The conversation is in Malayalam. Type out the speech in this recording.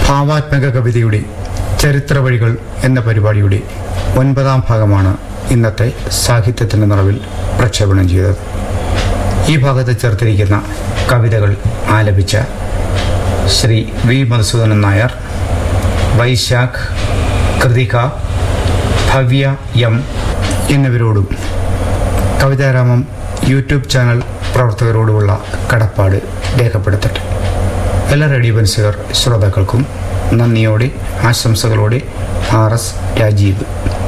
ഭാവാത്മക കവിതയുടെ ചരിത്ര വഴികൾ എന്ന പരിപാടിയുടെ ഒൻപതാം ഭാഗമാണ് ഇന്നത്തെ സാഹിത്യത്തിൻ്റെ നിറവിൽ പ്രക്ഷേപണം ചെയ്തത് ഈ ഭാഗത്ത് ചേർത്തിരിക്കുന്ന കവിതകൾ ആലപിച്ച ശ്രീ വി മധുസൂദനൻ നായർ വൈശാഖ് കൃതിക ഭവ്യ എം എന്നിവരോടും കവിതാരാമം യൂട്യൂബ് ചാനൽ പ്രവർത്തകരോടുമുള്ള കടപ്പാട് രേഖപ്പെടുത്തട്ടെ എല്ലാ റേഡിയോ ബൻസുകാർ ശ്രോതാക്കൾക്കും നന്ദിയോടെ ആശംസകളോടെ ആർ എസ് രാജീവ്